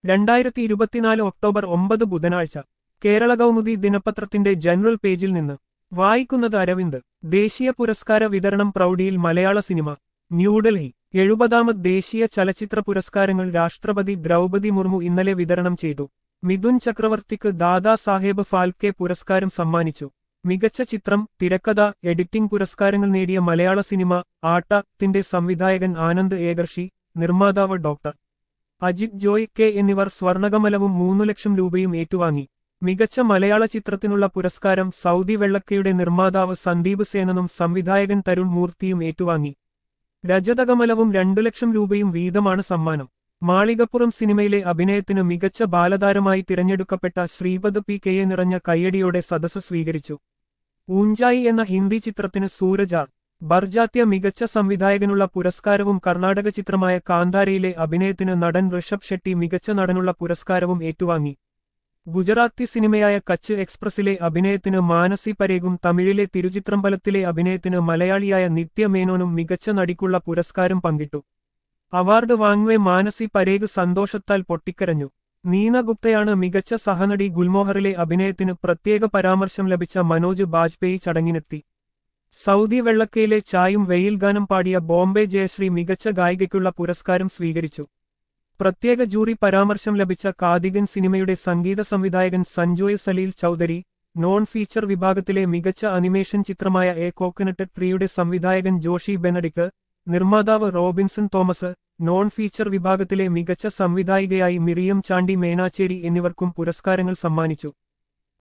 രണ്ടായിരത്തി ഇരുപത്തിനാല് ഒക്ടോബർ ഒമ്പത് ബുധനാഴ്ച കേരള കൗമുദി ദിനപത്രത്തിന്റെ ജനറൽ പേജിൽ നിന്ന് വായിക്കുന്നത് അരവിന്ദ് ദേശീയ പുരസ്കാര വിതരണം പ്രൗഢിയിൽ മലയാള സിനിമ ന്യൂഡൽഹി എഴുപതാമത് ദേശീയ ചലച്ചിത്ര പുരസ്കാരങ്ങൾ രാഷ്ട്രപതി ദ്രൗപതി മുർമു ഇന്നലെ വിതരണം ചെയ്തു മിഥുൻ ചക്രവർത്തിക്ക് ദാദാ സാഹേബ് ഫാൽക്കെ പുരസ്കാരം സമ്മാനിച്ചു മികച്ച ചിത്രം തിരക്കഥ എഡിറ്റിംഗ് പുരസ്കാരങ്ങൾ നേടിയ മലയാള സിനിമ ആട്ട ത്തിന്റെ സംവിധായകൻ ആനന്ദ് ഏകർഷി നിർമ്മാതാവ് ഡോക്ടർ അജിത് ജോയ് കെ എന്നിവർ സ്വർണകമലവും മൂന്നു ലക്ഷം രൂപയും ഏറ്റുവാങ്ങി മികച്ച മലയാള ചിത്രത്തിനുള്ള പുരസ്കാരം സൗദി വെള്ളക്കയുടെ നിർമ്മാതാവ് സന്ദീപ് സേനനും സംവിധായകൻ തരുൺ മൂർത്തിയും ഏറ്റുവാങ്ങി രജതകമലവും രണ്ടു ലക്ഷം രൂപയും വീതമാണ് സമ്മാനം മാളികപ്പുറം സിനിമയിലെ അഭിനയത്തിന് മികച്ച ബാലതാരമായി തിരഞ്ഞെടുക്കപ്പെട്ട ശ്രീപദ് പി കെയെ നിറഞ്ഞ കയ്യടിയോടെ സദസ്സ് സ്വീകരിച്ചു ഊഞ്ചായി എന്ന ഹിന്ദി ചിത്രത്തിന് സൂരജാർ ബർജാത്യ മികച്ച സംവിധായകനുള്ള പുരസ്കാരവും കർണാടക ചിത്രമായ കാന്താരയിലെ അഭിനയത്തിന് നടൻ ഋഷഭ് ഷെട്ടി മികച്ച നടനുള്ള പുരസ്കാരവും ഏറ്റുവാങ്ങി ഗുജറാത്തി സിനിമയായ കച്ച് എക്സ്പ്രസിലെ അഭിനയത്തിന് മാനസി പരേഗും തമിഴിലെ തിരുചിത്രമ്പലത്തിലെ അഭിനയത്തിന് മലയാളിയായ നിത്യ മേനോനും മികച്ച നടിക്കുള്ള പുരസ്കാരം പങ്കിട്ടു അവാർഡ് വാങ്ങുവെ മാനസി പരേഗ് സന്തോഷത്താൽ പൊട്ടിക്കരഞ്ഞു നീന ഗുപ്തയാണ് മികച്ച സഹനടി ഗുൽമോഹറിലെ അഭിനയത്തിന് പ്രത്യേക പരാമർശം ലഭിച്ച മനോജ് ബാജ്പേയി ചടങ്ങിനെത്തി സൗദി വെള്ളക്കയിലെ ചായും വെയിൽ ഗാനം പാടിയ ബോംബെ ജയശ്രീ മികച്ച ഗായികയ്ക്കുള്ള പുരസ്കാരം സ്വീകരിച്ചു പ്രത്യേക ജൂറി പരാമർശം ലഭിച്ച കാതികൻ സിനിമയുടെ സംഗീത സംവിധായകൻ സഞ്ജോയ് സലീൽ ചൌധരി നോൺ ഫീച്ചർ വിഭാഗത്തിലെ മികച്ച അനിമേഷൻ ചിത്രമായ എ കോക്കനട്ട് ട്രീയുടെ സംവിധായകൻ ജോഷി ബെനഡിക്ക് നിർമ്മാതാവ് റോബിൻസൺ തോമസ് നോൺ ഫീച്ചർ വിഭാഗത്തിലെ മികച്ച സംവിധായികയായി മിറിയം ചാണ്ടി മേനാച്ചേരി എന്നിവർക്കും പുരസ്കാരങ്ങൾ സമ്മാനിച്ചു